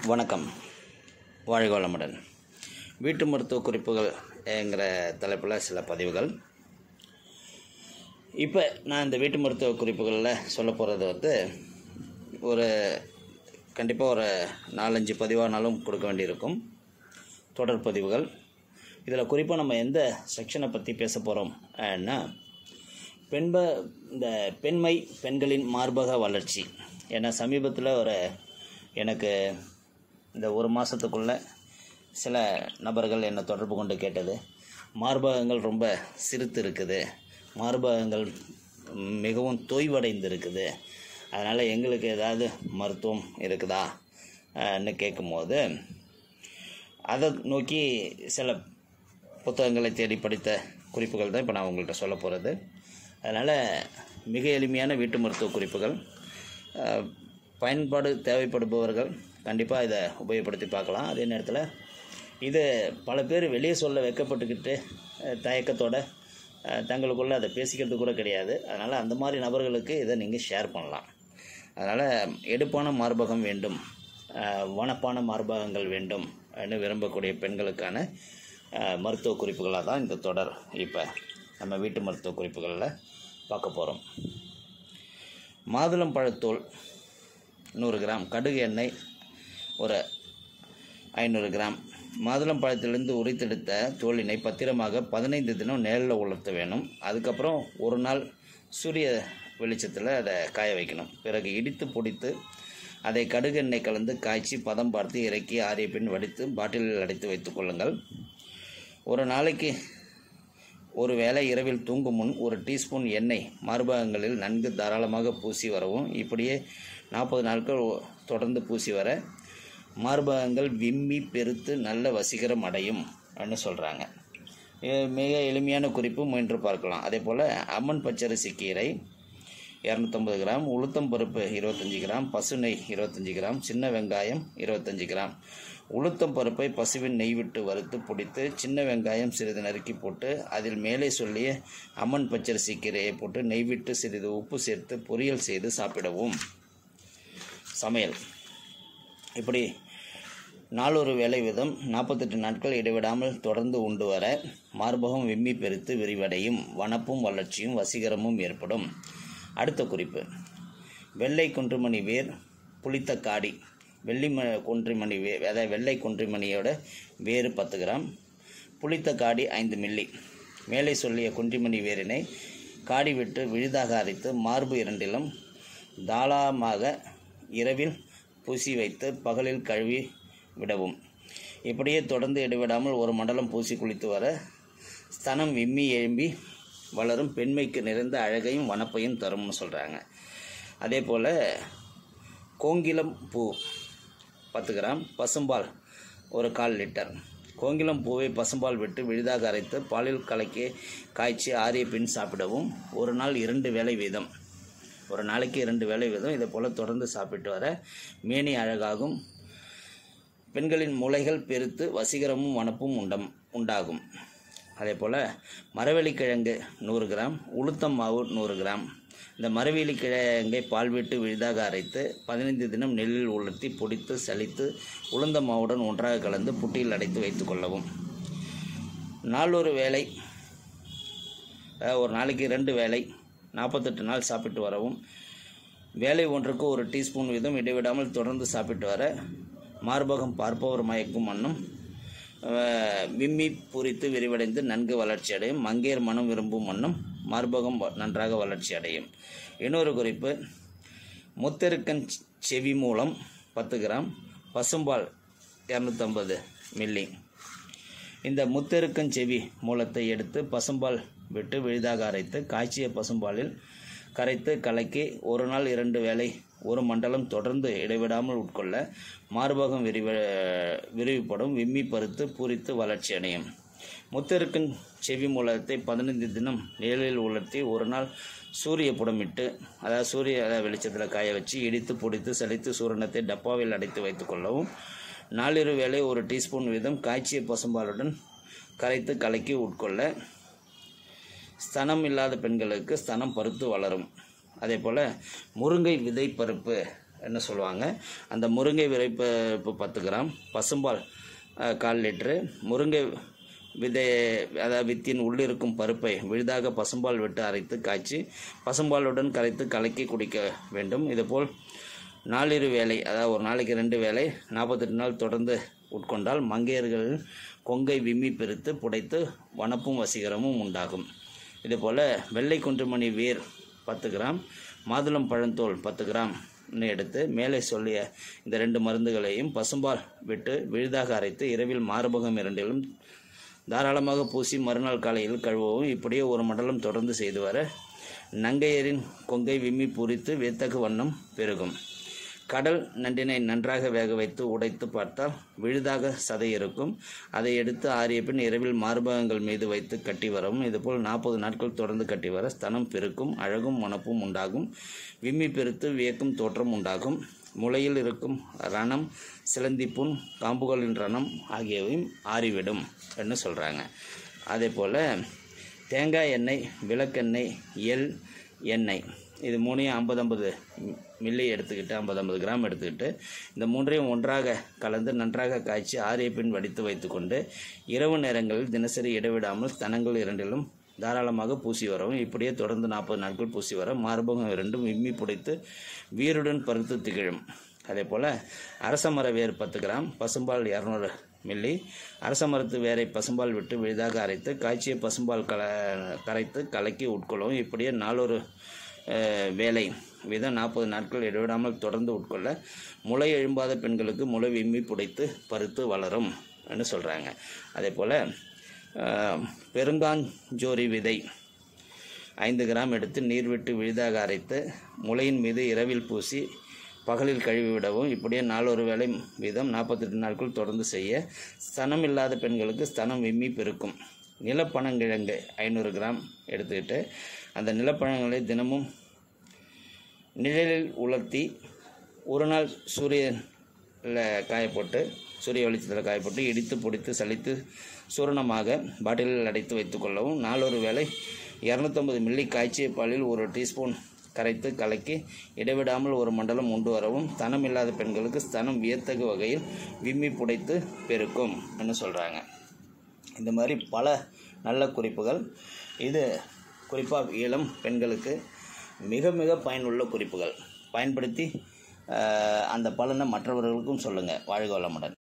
வணக்கம் வாழ்க வளமுடன் வீட்டு மருத்துவ குறிப்புகள் என்கிற தலைப்பில் சில பதிவுகள் இப்போ நான் இந்த வீட்டு மருத்துவ குறிப்புகளில் சொல்ல போகிறது வந்து ஒரு கண்டிப்பாக ஒரு நாலஞ்சு பதிவானாலும் கொடுக்க வேண்டியிருக்கும் தொடர் பதிவுகள் இதில் குறிப்பாக நம்ம எந்த செக்ஷனை பற்றி பேச போகிறோம்னா பெண்ப இந்த பெண்மை பெண்களின் மார்பக வளர்ச்சி ஏன்னா சமீபத்தில் ஒரு எனக்கு இந்த ஒரு மாதத்துக்குள்ளே சில நபர்கள் என்னை தொடர்பு கொண்டு கேட்டது மார்பகங்கள் ரொம்ப சிறுத்து இருக்குது மார்பகங்கள் மிகவும் தொய்வடைந்து இருக்குது அதனால் எங்களுக்கு ஏதாவது மருத்துவம் இருக்குதா ன்னு கேட்கும்போது அதை நோக்கி சில புத்தகங்களை தேடி படித்த குறிப்புகள் தான் இப்போ நான் உங்கள்கிட்ட சொல்ல போகிறது அதனால் மிக எளிமையான வீட்டு மருத்துவ குறிப்புகள் அஹ், பயன்பாடு தேவைப்படுபவர்கள் கண்டிப்பாக இதை உபயோகப்படுத்தி பார்க்கலாம் அதே நேரத்தில் இது பல பேர் வெளியே சொல்ல வெக்கப்பட்டுக்கிட்டு அஹ், தயக்கத்தோட அஹ், தங்களுக்குள்ளே அதை பேசிக்கிறது கூட கிடையாது அதனால் அந்த மாதிரி நபர்களுக்கு இதை நீங்கள் ஷேர் பண்ணலாம் அதனால் எடுப்பான மார்பகம் வேண்டும் அஹ், வனப்பான மார்பகங்கள் வேண்டும் ன்னு விரும்பக்கூடிய பெண்களுக்கான அஹ், மருத்துவ குறிப்புகளாக தான் இந்த தொடர் இப்போ நம்ம வீட்டு மருத்துவ குறிப்புகளில் பார்க்க போகிறோம் மாதுளம் பழத்தோல் நூறு கிராம் கடுகு எண்ணெய் ஒரு ஐநூறு கிராம் மாதுளம் பழத்திலிருந்து உரித்தெடுத்த தோலினை பத்திரமாக பதினைந்து தினம் நேரில் உலர்த்த வேணும் அதுக்கப்புறம் ஒரு நாள் சூரிய வெளிச்சத்தில் அதை காய வைக்கணும் பிறகு இடித்து பொடித்து அதை கடுகு எண்ணெய் கலந்து காய்ச்சி பதம் பார்த்து இறக்கி ஆறிய பின் வடித்து பாட்டிலில் அடைத்து வைத்துக் கொள்ளுங்கள் ஒரு நாளைக்கு ஒரு வேளை இரவில் தூங்கும் முன் ஒரு டீஸ்பூன் எண்ணெய் மார்பகங்களில் நன்கு தாராளமாக பூசி வரவும் இப்படியே நாற்பது நாட்கள் ஒ- தொடர்ந்து பூசி வர மார்பகங்கள் விம்மி பெருத்து நல்ல வசீகரம் அடையும் ன்னு சொல்கிறாங்க மிக எளிமையான குறிப்பு முயன்று பார்க்கலாம் அதே போல் அம்மன் பச்சரிசி கீரை இரநூத்தம்பது கிராம் உளுத்தம் பருப்பு இருபத்தஞ்சி கிராம் பசு நெய் இருபத்தஞ்சி கிராம் சின்ன வெங்காயம் இருபத்தஞ்சி கிராம் உளுத்தம் பருப்பை பசுவின் நெய் விட்டு வறுத்து பிடித்து சின்ன வெங்காயம் சிறிது நறுக்கி போட்டு அதில் மேலே சொல்லிய அம்மன் பச்சரிசி கீரையை போட்டு நெய் விட்டு சிறிது உப்பு சேர்த்து பொரியல் செய்து சாப்பிடவும் சமையல் இப்படி நாளொரு வேலை விதம் நாற்பத்தெட்டு நாட்கள் இடைவிடாமல் தொடர்ந்து உண்டு வர மார்பகம் விம்மி பெருத்து விரிவடையும் வனப்பும் வளர்ச்சியும் வசீகரமும் ஏற்படும் அடுத்த குறிப்பு வெள்ளை குன்றுமணி வேர் புளித்த காடி வெள்ளி ம குன்றிமணி வே அதாவது வெள்ளை குன்றிமணியோட வேறு பத்து கிராம் புளித்த காடி ஐந்து மில்லி மேலே சொல்லிய குன்றிமணி வேரினை காடி விட்டு விழுதாக அரைத்து மார்பு இரண்டிலும் தாளாமாக இரவில் பூசி வைத்து பகலில் கழுவி விடவும் இப்படியே தொடர்ந்து இடைவிடாமல் ஒரு மண்டலம் பூசி குளித்து வர ஸ்தனம் விம்மி எழும்பி வளரும் பெண்மைக்கு நிறைந்த அழகையும் வனப்பையும் தரும்னு சொல்கிறாங்க அதே போல் கோங்கிலம் பூ பத்து கிராம் பசும்பால் ஒரு கால் லிட்டர் கோங்கிலம் பூவை பசும்பால் விட்டு விழுதாக அரைத்து பாலில் கலக்கி காய்ச்சி ஆறிய பின் சாப்பிடவும் ஒரு நாள் இரண்டு வேளை வீதம் ஒரு நாளைக்கு இரண்டு வேளை வீதம் இதை போல் தொடர்ந்து சாப்பிட்டு வர மேனி அழகாகும் பெண்களின் முலைகள் பெருத்து வசீகரமும் வனப்பும் உண்டம் உண்டாகும் அதே போல் மரவள்ளிக்கிழங்கு நூறு கிராம் உளுத்தம் மாவு நூறு கிராம் இந்த மரவள்ளி கிழங்கை பால் விட்டு விழுதாக அரைத்து பதினைந்து தினம் நெல்லில் உலர்த்தி பொடித்து சலித்து உளுந்த மாவுடன் ஒன்றாக கலந்து புட்டியில் அடைத்து வைத்துக் கொள்ளவும் நாளொரு வேளை அதாவது ஒரு நாளைக்கு ரெண்டு வேளை நாற்பத்தெட்டு நாள் சாப்பிட்டு வரவும் வேலை ஒன்றுக்கு ஒரு டீஸ்பூன் வீதம் இடைவிடாமல் தொடர்ந்து சாப்பிட்டு வர மார்பகம் பார்ப்பவர் மயக்கும் வண்ணம் அஹ், விம்மி பூரித்து விரிவடைந்து நன்கு வளர்ச்சி அடையும் மங்கையர் மனம் விரும்பும் வண்ணம் மார்பகம் வ- நன்றாக வளர்ச்சி அடையும் இன்னொரு குறிப்பு முத்தெருக்கன் செ- செவி மூலம் பத்து கிராம் பசும்பால் இரநூத்தம்பது மில்லி இந்த முத்தெருக்கன் செவி மூலத்தை எடுத்து பசும்பால் விட்டு விழுதாக அரைத்து காய்ச்சிய பசும்பாலில் கரைத்து கலக்கி ஒரு நாள் இரண்டு வேளை ஒரு மண்டலம் தொடர்ந்து இடைவிடாமல் உட்கொள்ள மார்பகம் விரிவ விரிவுபடும் விம்மி பருத்து பூரித்து வளர்ச்சி அடையும் முத்தெருக்கன் செவி மூலத்தை பதினைந்து தினம் நிழலில் உலர்த்தி ஒரு நாள் சூரிய புடமிட்டு அதாவது சூரிய அதாவது வெளிச்சத்தில் காய வச்சு இடித்து பொடித்து சலித்து சூரணத்தை டப்பாவில் அடைத்து வைத்துக் கொள்ளவும் நாளிரு வேளை ஒரு டீஸ்பூன் வீதம் காய்ச்சிய பசும்பாலுடன் கரைத்து கலக்கி உட்கொள்ள ஸ்தனம் இல்லாத பெண்களுக்கு ஸ்தனம் பருத்து வளரும் அதே போல் முருங்கை விதை பருப்பு என்ன சொல்லுவாங்க அந்த முருங்கை விரைப்பு பத்து கிராம் பசும்பால் அஹ், கால் லிட்ரு முருங்கை விதை அதாவது வித்தின் உள்ளிருக்கும் பருப்பை விழுதாக பசும்பால் விட்டு அரைத்து காய்ச்சி பசும்பாலுடன் கரைத்து கலக்கி குடிக்க வேண்டும் இதுபோல் நாலிரு வேளை அதாவது ஒரு நாளைக்கு ரெண்டு வேளை நாற்பத்தெட்டு நாள் தொடர்ந்து உட்கொண்டால் மங்கையர்கள் கொங்கை விம்மி பெருத்து புடைத்து வனப்பும் வசீகரமும் உண்டாகும் இதுபோல் வெள்ளை குன்றுமணி வேர் பத்து கிராம் மாதுளம் பழந்தோல் பத்து கிராம் எடுத்து மேலே சொல்லிய இந்த ரெண்டு மருந்துகளையும் பசும்பால் விட்டு விழுதாக அரைத்து இரவில் மார்பகம் இரண்டிலும் தாராளமாக பூசி மறுநாள் காலையில் கழுவவும் இப்படியே ஒரு மண்டலம் தொடர்ந்து செய்து வர நங்கையரின் கொங்கை விம்மி பூரித்து வியத்தகு வண்ணம் பெருகும் கடல் நண்டினை நன்றாக வேக வைத்து உடைத்து பார்த்தால் விழுதாக சதை இருக்கும் அதை எடுத்து ஆறிய பின் இரவில் மார்பகங்கள் மீது வைத்து கட்டி வரவும் இதுபோல் நாற்பது நாட்கள் தொடர்ந்து கட்டி வர ஸ்தனம் பெருக்கும் அழகும் மணப்பும் உண்டாகும் விம்மி பெருத்து வியக்கும் தோற்றம் உண்டாகும் முளையில் இருக்கும் ரணம் சிலந்திப்புண் காம்புகளின் ரணம் ஆகியவையும் ஆறிவிடும் என்று சொல்கிறாங்க அதே போல் தேங்காய் எண்ணெய் விளக்கெண்ணெய் எள் எண்ணெய் இது மூணையும் ஐம்பது ஐம்பது மில்லி எடுத்துக்கிட்டு ஐம்பது ஐம்பது கிராம் எடுத்துக்கிட்டு இந்த மூன்றையும் ஒன்றாக கலந்து நன்றாக காய்ச்சி ஆறிய பின் வடித்து வைத்துக்கொண்டு இரவு நேரங்களில் தினசரி இடைவிடாமல் ஸ்தனங்கள் இரண்டிலும் தாராளமாக பூசி வரவும் இப்படியே தொடர்ந்து நாற்பது நாட்கள் பூசி வர மார்பகம் இரண்டும் விம்மி புடைத்து வீருடன் பருத்து திகழும் அதே போல் அரச மர வேர் பத்து கிராம் பசும்பால் இரநூறு மில்லி அரச மரத்து வேரை பசும்பால் விட்டு விழுதாக அரைத்து காய்ச்சிய பசும்பால் கல கரைத்து கலக்கி உட்கொள்ளவும் இப்படியே நாளொரு அஹ், வேலை வீதம் நாற்பது நாட்கள் இடைவிடாமல் தொடர்ந்து உட்கொள்ள முளை எழும்பாத பெண்களுக்கு முளை விம்மி புடைத்து பருத்து வளரும் என்று சொல்கிறாங்க அதே போல் பெருங்காஞ்சோரி விதை ஐந்து கிராம் எடுத்து நீர் விட்டு விழுதாக அரைத்து முளையின் மீது இரவில் பூசி பகலில் கழுவி விடவும் இப்படியே நாலொரு வேளை வீதம் நாற்பத்தெட்டு நாட்கள் தொடர்ந்து செய்ய ஸ்தனம் இல்லாத பெண்களுக்கு ஸ்தனம் விம்மி பெருக்கும் நிலப்பனங்கிழங்கு ஐநூறு கிராம் எடுத்துக்கிட்டு அந்த நிலப்பழங்களை தினமும் நிழலில் உலர்த்தி ஒரு நாள் சூரியனில் காய போட்டு சூரிய வெளிச்சத்தில் காய போட்டு இடித்து பொடித்து சலித்து சூரணமாக பாட்டிலில் அடைத்து வைத்துக்கொள்ளவும் நாளொரு வேளை இரநூத்தம்பது மில்லி காய்ச்சிய பாலில் ஒரு டீஸ்பூன் கரைத்து கலக்கி இடைவிடாமல் ஒரு மண்டலம் உண்டு வரவும் ஸ்தனம் இல்லாத பெண்களுக்கு ஸ்தனம் வியத்தகு வகையில் விம்மி புடைத்து பெருக்கும் என்று சொல்கிறாங்க இந்த மாதிரி பல நல்ல குறிப்புகள் இது குறிப்பாக இளம் பெண்களுக்கு மிக மிக பயனுள்ள குறிப்புகள் பயன்படுத்தி அஹ், அந்த பலனை மற்றவர்களுக்கும் சொல்லுங்கள் வாழ்க வளமுடன்